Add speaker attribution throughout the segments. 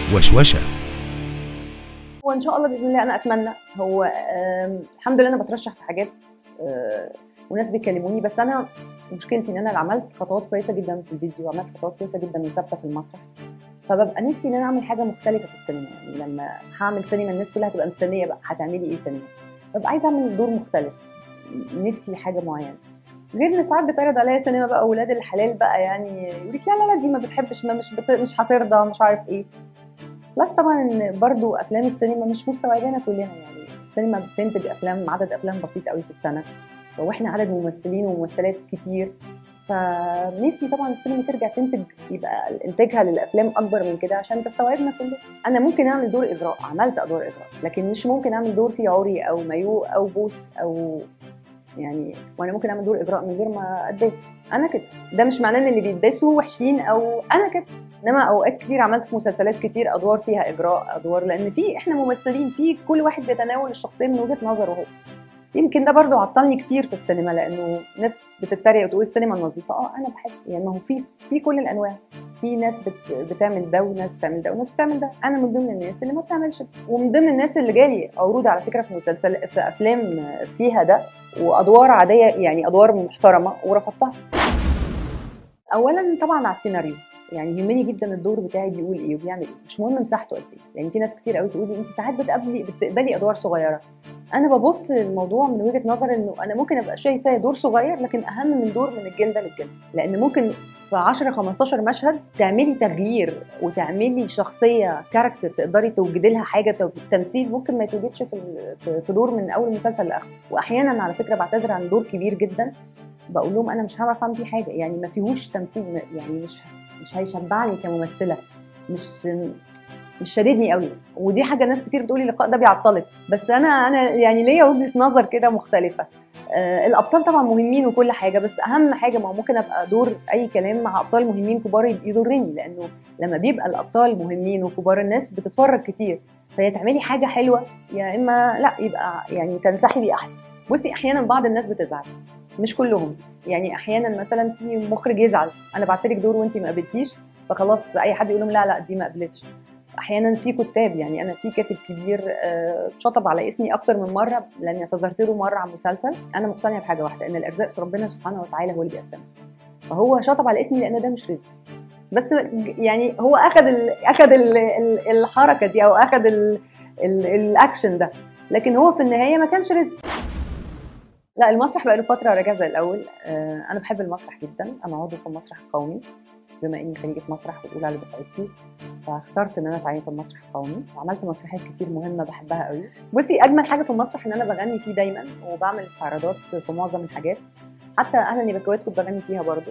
Speaker 1: وشوشة
Speaker 2: وان شاء الله باذن الله انا اتمنى هو آم، الحمد لله انا بترشح في حاجات آه، وناس بيكلموني بس انا مشكلتي ان انا اللي عملت خطوات كويسه جدا في الفيديو وعملت خطوات كويسه جدا وثابته في المسرح فببقى نفسي ان انا اعمل حاجه مختلفه في السينما يعني لما هعمل سينما الناس كلها هتبقى مستنيه بقى هتعملي ايه سينما ببقى عايزه اعمل دور مختلف نفسي حاجه معينه غير ان ساعات بيتعرض عليا سينما بقى اولاد الحلال بقى يعني يقول لك لا لا لا دي ما بتحبش ما مش بت... مش هترضى مش عارف ايه بلس طبعا ان برضو افلام السينما مش مستوعبانا كلنا يعني السينما بتنتج افلام عدد افلام بسيط قوي في السنه واحنا عدد ممثلين وممثلات كتير فنفسي طبعا السينما ترجع تنتج يبقى انتاجها للافلام اكبر من كده عشان تستوعبنا كلنا انا ممكن اعمل دور اجراء عملت ادوار اجراء لكن مش ممكن اعمل دور فيه عري او مايو او بوس او يعني وانا ممكن اعمل دور اجراء من غير ما اتداس انا كده ده مش معناه ان اللي بيتداسوا وحشين او انا كده انما اوقات كتير عملت في مسلسلات كتير ادوار فيها اجراء ادوار لان في احنا ممثلين في كل واحد بيتناول الشخصيه من وجهه نظره هو يمكن ده برضو عطلني كتير في السينما لانه ناس بتتريق وتقول السينما النظيفه اه انا بحب يعني ما هو في في كل الانواع في ناس بت بتعمل ده وناس بتعمل ده وناس بتعمل ده انا من ضمن الناس اللي ما بتعملش ده. ومن ضمن الناس اللي جالي عروض على فكره في مسلسل في افلام فيها ده وادوار عاديه يعني ادوار محترمه ورفضتها اولا طبعا على السيناريو يعني يهمني جدا الدور بتاعي بيقول ايه وبيعمل ايه مش مهم مساحته قد ايه يعني في ناس كتير قوي تقول لي انت ساعات بتقابلي بتقبلي ادوار صغيره انا ببص للموضوع من وجهه نظر انه انا ممكن ابقى شايفاه دور صغير لكن اهم من دور من الجلده للجلده لان ممكن في 10 15 مشهد تعملي تغيير وتعملي شخصيه كاركتر تقدري توجدي لها حاجه تو- تمثيل ممكن ما يتوجدش في ال- في- في دور من اول مسلسل لاخره واحيانا على فكره بعتذر عن دور كبير جدا بقول لهم انا مش هعرف اعمل فيه حاجه يعني ما فيهوش تمثيل يعني مش مش هيشبعني كممثله مش مش شاددني قوي ودي حاجه ناس كتير بتقولي اللقاء ده بيعطلك بس انا انا يعني ليا وجهه نظر كده مختلفه آه الابطال طبعا مهمين وكل حاجه بس اهم حاجه ما هو ممكن ابقى دور اي كلام مع ابطال مهمين كبار يضرني لانه لما بيبقى الابطال مهمين وكبار الناس بتتفرج كتير فهي تعملي حاجه حلوه يا اما لا يبقى يعني تنسحبي احسن بصي احيانا بعض الناس بتزعل مش كلهم يعني احيانا مثلا في مخرج يزعل انا بعت لك دور وانت ما قبلتيش فخلاص اي حد يقول لهم لا لا دي ما قبلتش احيانا في كتاب يعني انا في كاتب كبير آه، شطب على اسمي اكتر من مره لاني اعتذرت له مره عن مسلسل انا مقتنعه بحاجه واحده ان الارزاق في ربنا سبحانه وتعالى هو اللي بيقسمها فهو شطب على اسمي لان ده مش رزق بس يعني هو اخذ ال اخذ ال ال الحركه دي او اخذ ال ال الاكشن ده لكن هو في النهايه ما كانش رزق لا المسرح بقى له فتره راجع زي الاول آه، انا بحب المسرح جدا انا عضو في المسرح القومي بما اني خريجه مسرح والاولى على دفعتي فاخترت ان انا اتعين في المسرح القومي وعملت مسرحيات كتير مهمه بحبها قوي بصي اجمل حاجه في المسرح ان انا بغني فيه دايما وبعمل استعراضات في معظم الحاجات حتى اهلا يا بكوات كنت بغني فيها برضو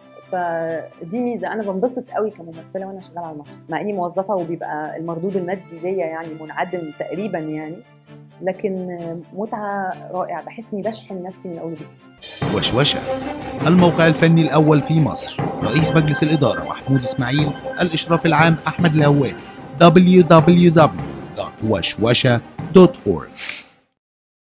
Speaker 2: فدي ميزه انا بنبسط قوي كممثله وانا شغاله على المسرح مع اني موظفه وبيبقى المردود المادي ليا يعني منعدم تقريبا يعني لكن متعه رائعه بحس اني بشحن نفسي من اول وجديد
Speaker 1: وشوشة الموقع الفني الأول في مصر رئيس مجلس الإدارة محمود إسماعيل الإشراف العام أحمد الهوادي www.وشوشة.org